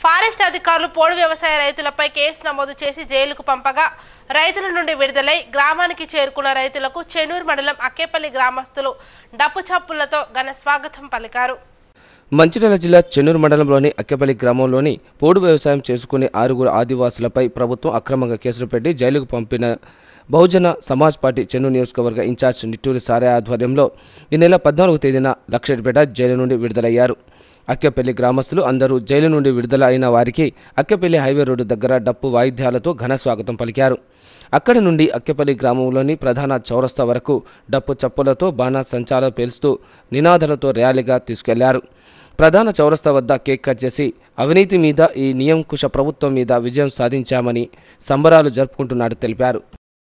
forest అధికారులు పోడు వ్యవసాయ రైతులపై కేసు నమోదు చేసి జైలుకు పంపగా రైతుల నుండి విడుదలై గ్రామానికి చేరుకున్న రైతులకు చెన్నూరు మండలం అక్కేపల్లి గ్రామస్తులు డప్పు చప్పులతో ఘన స్వాగతం పలికారు మంచిర్యాల జిల్లా చెన్నూరు మండలంలోని అక్కెపల్లి గ్రామంలోని పోడు వ్యవసాయం చేసుకునే ఆరుగురు ఆదివాసులపై ప్రభుత్వం అక్రమంగా కేసులు పెట్టి జైలుకు పంపిన బహుజన సమాజ్ పార్టీ చెన్నూరు నియోజకవర్గ ఇన్ఛార్జ్ నిట్టూరి సారే ఆధ్వర్యంలో ఈ నెల పద్నాలుగు తేదీన లక్షపేట జైలు నుండి విడుదలయ్యారు అక్కెపల్లి గ్రామస్తులు అందరూ జైలు నుండి విడుదల అయిన వారికి అక్కెపల్లి హైవే రోడ్డు దగ్గర డప్పు వాయిద్యాలతో ఘన స్వాగతం పలికారు అక్కడి నుండి అక్కెపల్లి గ్రామంలోని ప్రధాన చౌరస్తా వరకు డప్పు చప్పులతో బాణా సంచాలు పేలుస్తూ నినాదాలతో ర్యాలీగా తీసుకెళ్లారు ప్రధాన చౌరస్తా వద్ద కేక్ కట్ చేసి అవినీతి మీద ఈ నియంకుశ ప్రభుత్వం మీద విజయం సాధించామని సంబరాలు జరుపుకుంటున్నట్టు తెలిపారు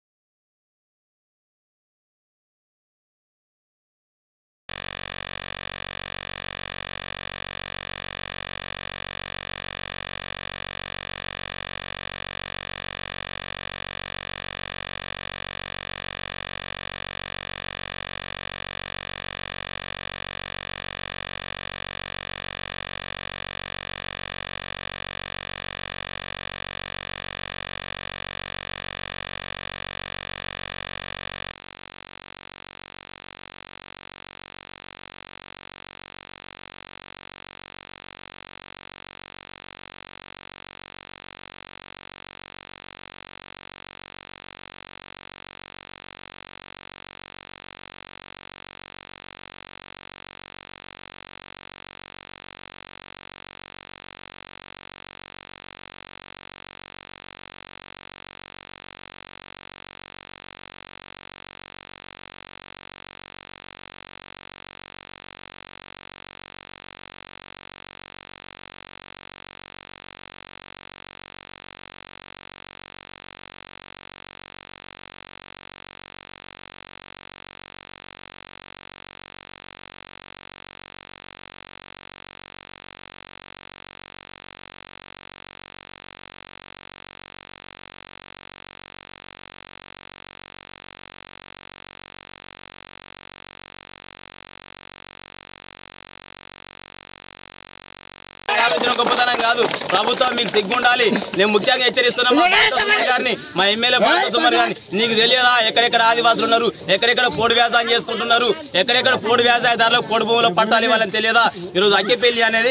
ఆలోచన గొప్పతనం కాదు ప్రభుత్వం మీకు సిగ్గుండాలి నేను ముఖ్యంగా హెచ్చరిస్తున్నా మా డాక్టర్ సుమన్ గారిని మా ఎమ్మెల్యే డాక్టర్ సుమన్ గారిని నీకు తెలియదా ఎక్కడెక్కడ ఆదివాసులు ఉన్నారు ఎక్కడెక్కడ పోడు వ్యవసాయం చేసుకుంటున్నారు ఎక్కడెక్కడ పోడు వ్యవసాయదారులకు పోడు భూములో పట్టాలు ఇవ్వాలని తెలియదా ఈరోజు అక్కిపెల్లి అనేది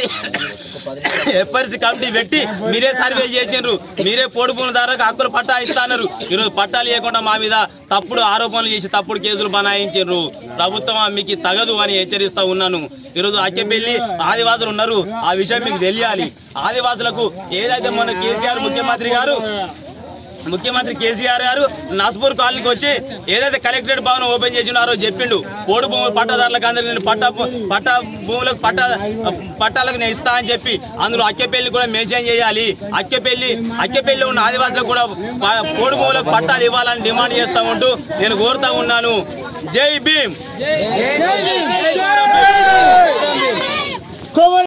ఎఫ్ఆర్సీ కమిటీ పెట్టి మీరే సర్వే చేసిండ్రు మీరే పోడు భూములదారులకు హక్కులు పట్టా ఇస్తాన్నారు ఈరోజు పట్టాలు ఇవ్వకుండా మా మీద తప్పుడు ఆరోపణలు చేసి తప్పుడు కేసులు బనాయించారు ప్రభుత్వం మీకు తగదు అని హెచ్చరిస్తా ఉన్నాను ఈరోజు అక్కెపల్లి ఆదివాసులు ఉన్నారు ఆ విషయం మీకు తెలియాలి ఆదివాసులకు ఏదైతే మన కేసీఆర్ ముఖ్యమంత్రి గారు ముఖ్యమంత్రి కేసీఆర్ గారు నాస్పూర్ కాలనీకి వచ్చి ఏదైతే కలెక్టరేట్ భవనం ఓపెన్ చేసినారో చెప్పిండు పోడు భూములు పట్టాదారులకు అందరికి నేను పట్ట పట్ట భూములకు పట్ట పట్టాలకు నేను ఇస్తా అని చెప్పి అందులో అక్కెపల్లి కూడా మెన్షన్ చేయాలి అక్కెపల్లి అక్కెపల్లి ఉన్న ఆదివాసులకు కూడా ప- పోడు భూములకు పట్టాలు ఇవ్వాలని డిమాండ్ చేస్తా ఉంటూ నేను కోరుతా ఉన్నాను జై భీమ్ కోమర